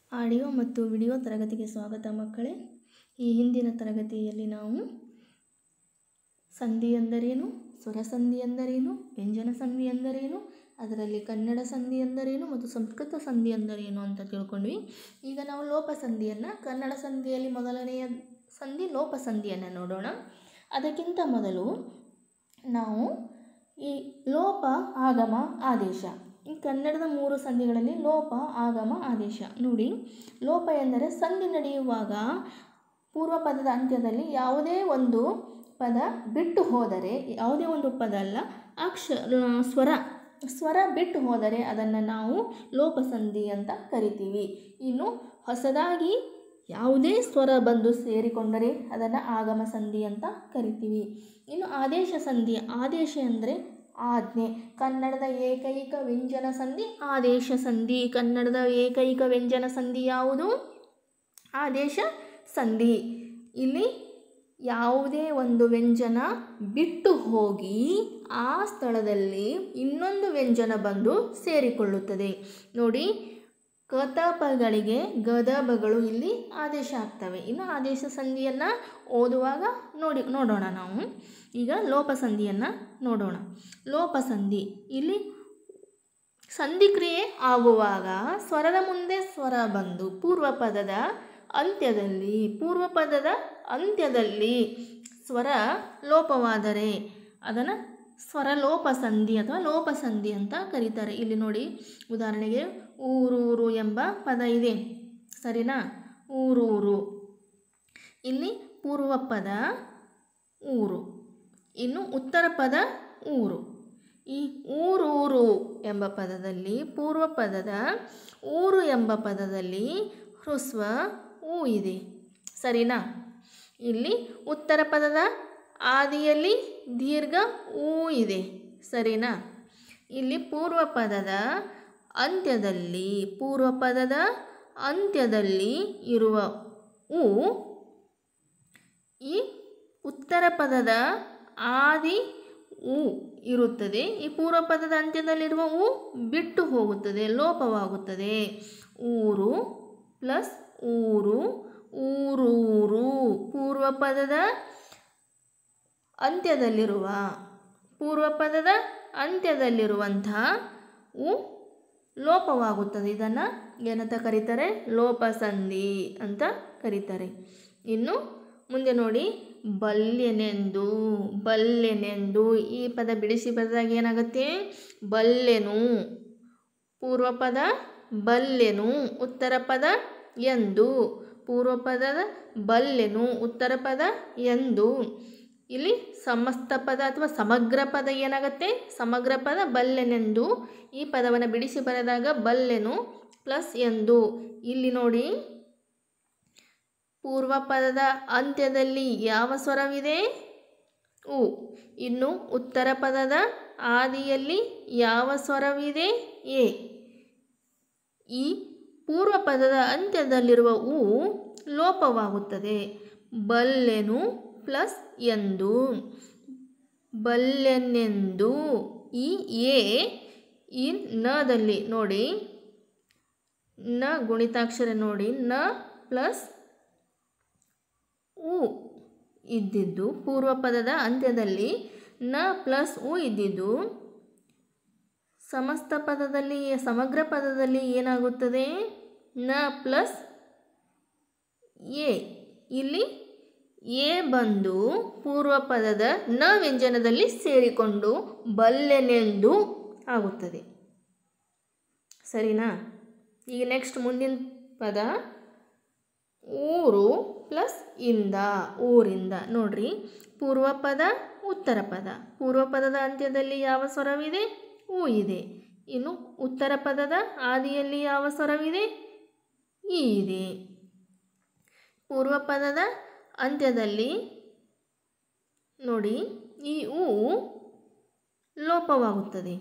audio ಮತ್ತು video ತರಗತಿಗೆ ಸ್ವಾಗತ ಮಕ್ಕಳೇ ಈ ಹಿಂದಿನ ತರಗತಿಯಲ್ಲಿ ನಾವು ಸಂಧಿ ಎಂದರೇನು ಸ್ವರ ಸಂಧಿ ಎಂದರೇನು ವ್ಯಂಜನ ಸಂಧಿ ಎಂದರೇನು ಅದರಲ್ಲಿ ಕನ್ನಡ ಸಂಧಿ ಎಂದರೇನು ಮತ್ತು ಸಂಸ್ಕೃತ ಸಂಧಿ ಎಂದರೇನು ಅಂತ ತಿಳ್ಕೊಂಡ್ವಿ ಈಗ ನಾವು ಲೋಪ ಸಂಧಿಯನ್ನು ಕನ್ನಡ ಸಂಧಿಯಲ್ಲಿ ಮೊದಲನೆಯ ಸಂಧಿ ಲೋಪ ಸಂಧಿಯನ್ನು ನೋಡೋಣ ಅದಕ್ಕಿಂತ ಮೊದಲು ನಾವು ಈ ಲೋಪ ಆಗಮ ಆದೇಶ ಈ ಕನ್ನಡದ ಮೂರು ಸಂಧಿಗಳಲ್ಲಿ ಲೋಪ ಆಗಮ ಆದೇಶ ನೋಡಿ ಲೋಪ ಎಂದರೆ ಸಂಧಿ ನಡೆಯುವಾಗ ಪೂರ್ವ ಪದದ ಅಂತ್ಯದಲ್ಲಿ ಯಾವುದೇ ಒಂದು ಪದ ಬಿಟ್ಟು ಹೋದರೆ ಯಾವುದೇ ಒಂದು ಪದ ಅಲ್ಲ ಅಕ್ಷ ಸ್ವರ ಸ್ವರ ಬಿಟ್ಟು ಹೋದರೆ ಅದನ್ನು ನಾವು ಲೋಪಸಂಧಿ ಅಂತ ಕರಿತೀವಿ ಇನ್ನು ಹೊಸದಾಗಿ ಯಾವುದೇ ಸ್ವರ ಬಂದು ಸೇರಿಕೊಂಡರೆ ಅದನ್ನು ಆಗಮ ಸಂಧಿ ಅಂತ ಕರಿತೀವಿ ಇನ್ನು ಆದೇಶ ಸಂಧಿ ಆದೇಶ ಅಂದರೆ ಆಜ್ಞೆ ಕನ್ನಡದ ಏಕೈಕ ವ್ಯಂಜನ ಸಂಧಿ ಆದೇಶ ಸಂಧಿ ಕನ್ನಡದ ಏಕೈಕ ವ್ಯಂಜನ ಸಂಧಿ ಯಾವುದು ಆದೇಶ ಸಂಧಿ ಇಲ್ಲಿ ಯಾವುದೇ ಒಂದು ವ್ಯಂಜನ ಬಿಟ್ಟು ಹೋಗಿ ಆ ಸ್ಥಳದಲ್ಲಿ ಇನ್ನೊಂದು ವ್ಯಂಜನ ಬಂದು ಸೇರಿಕೊಳ್ಳುತ್ತದೆ ನೋಡಿ ಕತಪಗಳಿಗೆ ಗದಬಗಳು ಇಲ್ಲಿ ಆದೇಶ ಆಗ್ತವೆ ಇನ್ನು ಆದೇಶ ಸಂಧಿಯನ್ನು ಓದುವಾಗ ನೋಡಿ ನೋಡೋಣ ನಾವು ಈಗ ಲೋಪಸಂಧಿಯನ್ನು ನೋಡೋಣ ಲೋಪಸಂಧಿ ಇಲ್ಲಿ ಸಂಧಿಕ್ರಿಯೆ ಆಗುವಾಗ ಸ್ವರದ ಮುಂದೆ ಸ್ವರ ಬಂದು ಪೂರ್ವ ಪದದ ಅಂತ್ಯದಲ್ಲಿ ಪೂರ್ವ ಪದದ ಅಂತ್ಯದಲ್ಲಿ ಸ್ವರ ಲೋಪವಾದರೆ ಅದನ್ನು ಸ್ವರಲೋಪ ಸಂಧಿ ಅಥವಾ ಲೋಪಸಂಧಿ ಅಂತ ಕರೀತಾರೆ ಇಲ್ಲಿ ನೋಡಿ ಉದಾಹರಣೆಗೆ ಊರೂರು ಎಂಬ ಪದ ಇದೆ ಸರಿನಾ ಊರೂರು ಇಲ್ಲಿ ಪೂರ್ವ ಪದ ಊರು ಇನ್ನು ಉತ್ತರ ಪದ ಊರು ಈ ಊರೂರು ಎಂಬ ಪದದಲ್ಲಿ ಪೂರ್ವ ಪದದ ಊರು ಎಂಬ ಪದದಲ್ಲಿ ಹ್ರಸ್ವ ಊ ಇದೆ ಸರಿನಾ ಇಲ್ಲಿ ಉತ್ತರ ಪದದ ಆದಿಯಲ್ಲಿ ದೀರ್ಘ ಊ ಇದೆ ಸರಿನಾ ಇಲ್ಲಿ ಪೂರ್ವ ಪದದ ಅಂತ್ಯದಲ್ಲಿ ಪೂರ್ವ ಪದದ ಅಂತ್ಯದಲ್ಲಿ ಇರುವ ಊ ಈ ಉತ್ತರ ಪದದ ಆದಿ ಊ ಇರುತ್ತದೆ ಈ ಪೂರ್ವ ಪದದ ಅಂತ್ಯದಲ್ಲಿರುವ ಊ ಬಿಟ್ಟು ಹೋಗುತ್ತದೆ ಲೋಪವಾಗುತ್ತದೆ ಊರು ಪ್ಲಸ್ ಊರು ಊರೂರು ಪೂರ್ವ ಪದದ ಅಂತ್ಯದಲ್ಲಿರುವ ಪೂರ್ವ ಪದದ ಅಂತ್ಯದಲ್ಲಿರುವಂತಹ ಉ ಲೋಪವಾಗುತ್ತದೆ ಇದನ್ನು ಏನಂತ ಕರೀತಾರೆ ಲೋಪಸಂಧಿ ಅಂತ ಕರೀತಾರೆ ಇನ್ನು ಮುಂದೆ ನೋಡಿ ಬಲ್ಯನೆಂದು ಬಲ್ಲೆನೆಂದು ಈ ಪದ ಬಿಡಿಸಿ ಬರೆದಾಗ ಏನಾಗುತ್ತೆ ಬಲ್ಲೆನು ಪೂರ್ವ ಪದ ಬಲ್ಲೆನು ಉತ್ತರ ಪದ ಎಂದು ಪೂರ್ವ ಪದದ ಬಲ್ಲೆನು ಉತ್ತರ ಪದ ಎಂದು ಇಲ್ಲಿ ಸಮಸ್ತ ಪದ ಅಥವಾ ಸಮಗ್ರ ಪದ ಏನಾಗುತ್ತೆ ಸಮಗ್ರ ಪದ ಬಲ್ಲೆನೆಂದು ಈ ಪದವನ್ನು ಬಿಡಿಸಿ ಬರೆದಾಗ ಬಲ್ಲೆನು ಪ್ಲಸ್ ಎಂದು ಇಲ್ಲಿ ನೋಡಿ ಪೂರ್ವ ಪದದ ಅಂತ್ಯದಲ್ಲಿ ಯಾವ ಸ್ವರವಿದೆ ಉ ಇನ್ನು ಉತ್ತರ ಪದದ ಆದಿಯಲ್ಲಿ ಯಾವ ಸ್ವರವಿದೆ ಎ ಈ ಪೂರ್ವ ಪದದ ಅಂತ್ಯದಲ್ಲಿರುವ ಉ ಲೋಪವಾಗುತ್ತದೆ ಬಲ್ಲೆನು ಪ್ಲಸ್ ಎಂದು ಬಲ್ಲೆನೆಂದು ಈ ಎ ಈ ನದಲ್ಲಿ ನೋಡಿ ನ ಗುಣಿತಾಕ್ಷರ ನೋಡಿ ನ ಪ್ಲಸ್ ಉ ಇದ್ದಿದ್ದು ಪೂರ್ವ ಪದದ ಅಂತ್ಯದಲ್ಲಿ ನ ಪ್ಲಸ್ ಉ ಇದ್ದಿದ್ದು ಸಮಸ್ತ ಪದದಲ್ಲಿ ಸಮಗ್ರ ಪದದಲ್ಲಿ ಏನಾಗುತ್ತದೆ ನ ಪ್ಲಸ್ ಎ ಇಲ್ಲಿ ಎ ಬಂದು ಪೂರ್ವ ಪದದ ನ ವ್ಯಂಜನದಲ್ಲಿ ಸೇರಿಕೊಂಡು ಬಲ್ಲೆನೆಂದು ಆಗುತ್ತದೆ ಸರಿನಾ ಈಗ ನೆಕ್ಸ್ಟ್ ಮುಂದಿನ ಪದ ಊರು ಪ್ಲಸ್ ಇಂದ ಊರಿಂದ ನೋಡ್ರಿ ಪೂರ್ವ ಪದ ಉತ್ತರ ಪದ ಪೂರ್ವ ಪದದ ಅಂತ್ಯದಲ್ಲಿ ಯಾವ ಸ್ವರವಿದೆ ಊ ಇದೆ ಇನ್ನು ಉತ್ತರ ಪದದ ಆದಿಯಲ್ಲಿ ಯಾವ ಸ್ವರವಿದೆ ಈ ಇದೆ ಪೂರ್ವ ಪದದ ಅಂತ್ಯದಲ್ಲಿ ನೋಡಿ ಈ ಊ ಲೋಪವಾಗುತ್ತದೆ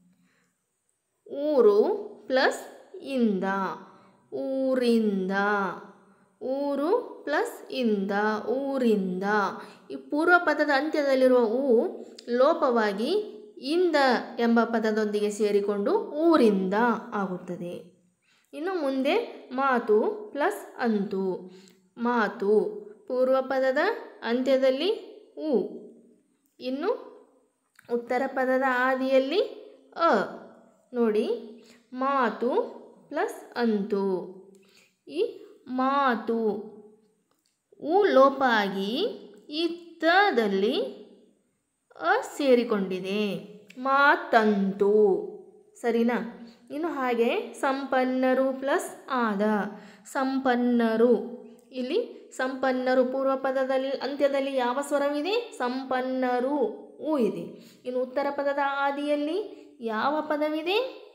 ಊರು ಪ್ಲಸ್ ಇಂದ ಊರಿಂದ ಊರು ಪ್ಲಸ್ ಇಂದ ಊರಿಂದ ಈ ಪೂರ್ವ ಪದದ ಅಂತ್ಯದಲ್ಲಿರುವ ಊ ಲೋಪವಾಗಿ ಇಂದ ಎಂಬ ಪದದೊಂದಿಗೆ ಸೇರಿಕೊಂಡು ಊರಿಂದ ಆಗುತ್ತದೆ ಇನ್ನು ಮುಂದೆ ಮಾತು ಪ್ಲಸ್ ಅಂತು ಮಾತು ಪೂರ್ವ ಪದದ ಅಂತ್ಯದಲ್ಲಿ ಉ ಇನ್ನು ಉತ್ತರ ಪದದ ಆದಿಯಲ್ಲಿ ಅ ನೋಡಿ ಮಾತು ಪ್ಲಸ್ ಅಂತು ಈ ಮಾತು ಉ ಲೋಪ ಆಗಿ ಈ ತದಲ್ಲಿ ಅ ಸೇರಿಕೊಂಡಿದೆ ಮಾತಂತು ಸರಿನಾ ಇನ್ನು ಹಾಗೆ ಸಂಪನ್ನರು ಪ್ಲಸ್ ಆದ ಸಂಪನ್ನರು ಇಲ್ಲಿ ಸಂಪನ್ನರು ಪೂರ್ವ ಪದದಲ್ಲಿ ಅಂತ್ಯದಲ್ಲಿ ಯಾವ ಸ್ವರವಿದೆ ಸಂಪನ್ನರು ಉ ಇದೆ ಇನ್ನು ಉತ್ತರ ಪದದ ಆದಿಯಲ್ಲಿ ಯಾವ ಪದವಿದೆ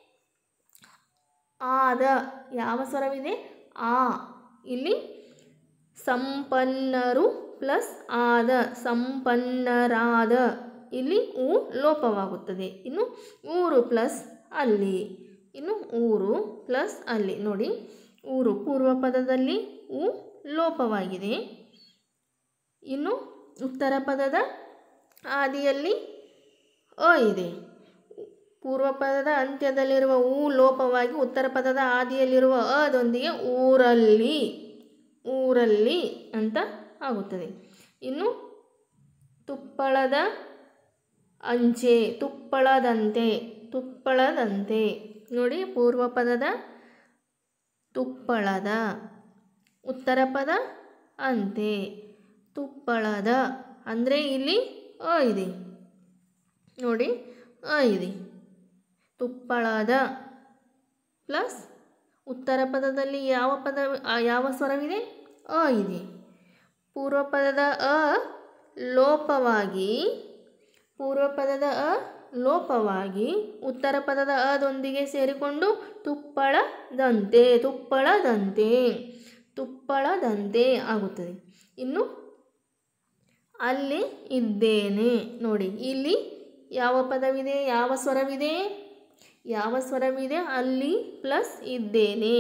ಆದ ಯಾವ ಸ್ವರವಿದೆ ಆ ಇಲ್ಲಿ ಸಂಪನ್ನರು ಪ್ಲಸ್ ಆದ ಸಂಪನ್ನರಾದ ಇಲ್ಲಿ ಉ ಲೋಪವಾಗುತ್ತದೆ ಇನ್ನು ಊರು ಪ್ಲಸ್ ಅಲ್ಲಿ ಇನ್ನು ಊರು ಪ್ಲಸ್ ಅಲ್ಲಿ ನೋಡಿ ಊರು ಪೂರ್ವ ಪದದಲ್ಲಿ ಉ ಲೋಪವಾಗಿದೆ ಇನ್ನು ಉತ್ತರ ಪದದ ಆದಿಯಲ್ಲಿ ಅ ಇದೆ ಪೂರ್ವ ಪದದ ಅಂತ್ಯದಲ್ಲಿರುವ ಊ ಲೋಪವಾಗಿ ಉತ್ತರ ಪದದ ಆದಿಯಲ್ಲಿರುವ ಅದೊಂದಿಗೆ ಊರಲ್ಲಿ ಊರಲ್ಲಿ ಅಂತ ಆಗುತ್ತದೆ ಇನ್ನು ತುಪ್ಪಳದ ಅಂಚೆ ತುಪ್ಪಳದಂತೆ ತುಪ್ಪಳದಂತೆ ನೋಡಿ ಪೂರ್ವ ಪದದ ತುಪ್ಪಳದ ಉತ್ತರ ಪದ ಅಂತೆ ತುಪ್ಪಳದ ಅಂದರೆ ಇಲ್ಲಿ ಅ ಇದೆ ನೋಡಿ ಅ ಇದೆ ತುಪ್ಪಳದ ಪ್ಲಸ್ ಉತ್ತರ ಪದದಲ್ಲಿ ಯಾವ ಪದ ಆ, ಯಾವ ಸ್ವರವಿದೆ ಅ ಇದೆ ಪೂರ್ವ ಪದದ ಅ ಲೋಪವಾಗಿ ಪೂರ್ವ ಪದದ ಅ ಲೋಪವಾಗಿ ಉತ್ತರ ಪದದ ಅದೊಂದಿಗೆ ಸೇರಿಕೊಂಡು ತುಪ್ಪಳದಂತೆ ತುಪ್ಪಳದಂತೆ ತುಪ್ಪಳದಂತೆ ಆಗುತ್ತದೆ ಇನ್ನು ಅಲ್ಲಿ ಇದ್ದೇನೆ ನೋಡಿ ಇಲ್ಲಿ ಯಾವ ಪದವಿದೆ ಯಾವ ಸ್ವರವಿದೆ ಯಾವ ಸ್ವರವಿದೆ ಅಲ್ಲಿ ಪ್ಲಸ್ ಇದ್ದೇನೆ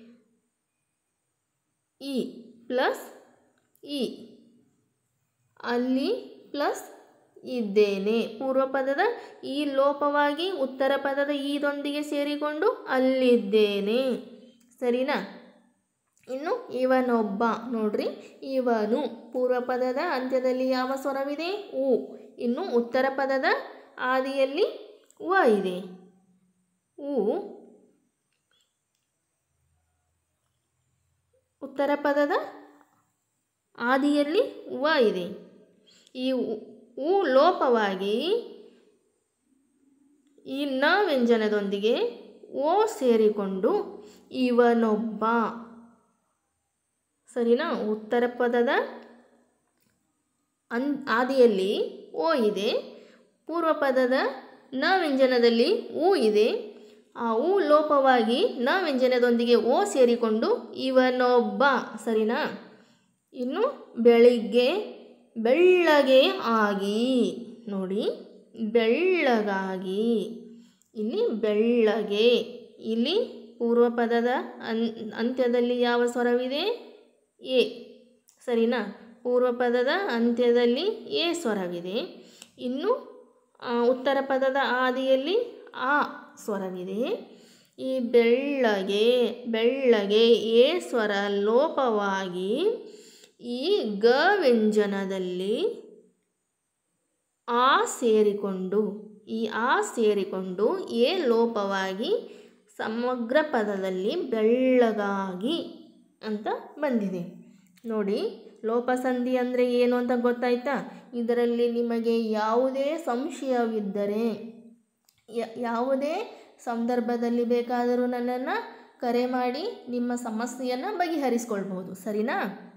ಇ ಪ್ಲಸ್ ಇ ಅಲ್ಲಿ ಪ್ಲಸ್ ಇದ್ದೇನೆ ಪೂರ್ವ ಪದದ ಈ ಲೋಪವಾಗಿ ಉತ್ತರ ಪದದ ಈದೊಂದಿಗೆ ಸೇರಿಕೊಂಡು ಅಲ್ಲಿದ್ದೇನೆ ಸರಿನಾ ಇನ್ನು ಇವನೊಬ್ಬ ನೋಡ್ರಿ ಇವನು ಪೂರ್ವ ಪದದ ಅಂತ್ಯದಲ್ಲಿ ಯಾವ ಸ್ವರವಿದೆ ಉ ಇನ್ನು ಉತ್ತರ ಪದದ ಆದಿಯಲ್ಲಿ ವ ಇದೆ ಉ ಉತ್ತರ ಪದದ ಆದಿಯಲ್ಲಿ ವ ಇದೆ ಈ ಉ- ಉ ಲೋಪವಾಗಿ ಈ ನ ವ್ಯಂಜನದೊಂದಿಗೆ ಓ ಸೇರಿಕೊಂಡು ಇವನೊಬ್ಬ ಸರಿನಾ ಉತ್ತರ ಪದದ ಅನ್ ಆದಿಯಲ್ಲಿ ಓ ಇದೆ ಪೂರ್ವ ಪದದ ನ ವ್ಯಂಜನದಲ್ಲಿ ಊ ಇದೆ ಆ ಊ ಲೋಪವಾಗಿ ನ ವ್ಯಂಜನದೊಂದಿಗೆ ಓ ಸೇರಿಕೊಂಡು ಇವನೊಬ್ಬ ಸರಿನಾ ಇನ್ನು ಬೆಳಿಗ್ಗೆ ಬೆಳ್ಳಗೆ ಆಗಿ ನೋಡಿ ಬೆಳ್ಳಗಾಗಿ ಇಲ್ಲಿ ಬೆಳ್ಳಗೆ ಇಲ್ಲಿ ಪೂರ್ವ ಪದದ ಅನ್ ಅಂತ್ಯದಲ್ಲಿ ಯಾವ ಸ್ವರವಿದೆ ಎ ಸರಿನಾ ಪೂರ್ವ ಪದದ ಅಂತ್ಯದಲ್ಲಿ ಎ ಸ್ವರವಿದೆ ಇನ್ನು ಆ, ಉತ್ತರ ಪದದ ಆದಿಯಲ್ಲಿ ಆ ಸ್ವರವಿದೆ ಈ ಬೆಳ್ಳಗೆ ಬೆಳ್ಳಗೆ ಎ ಸ್ವರ ಲೋಪವಾಗಿ ಈ ಗ ವ್ಯಂಜನದಲ್ಲಿ ಆ ಸೇರಿಕೊಂಡು ಈ ಆ ಸೇರಿಕೊಂಡು ಎ ಲೋಪವಾಗಿ ಸಮಗ್ರ ಪದದಲ್ಲಿ ಬೆಳ್ಳಗಾಗಿ ಅಂತ ಬಂದಿದೆ ನೋಡಿ ಲೋಪಸಂಧಿ ಅಂದರೆ ಏನು ಅಂತ ಗೊತ್ತಾಯ್ತಾ ಇದರಲ್ಲಿ ನಿಮಗೆ ಯಾವುದೇ ಸಂಶಯವಿದ್ದರೆ ಯ- ಯಾವುದೇ ಸಂದರ್ಭದಲ್ಲಿ ಬೇಕಾದರೂ ನನ್ನನ್ನು ಕರೆ ಮಾಡಿ ನಿಮ್ಮ ಸಮಸ್ಯೆಯನ್ನು ಬಗೆಹರಿಸ್ಕೊಳ್ಬೋದು ಸರಿನಾ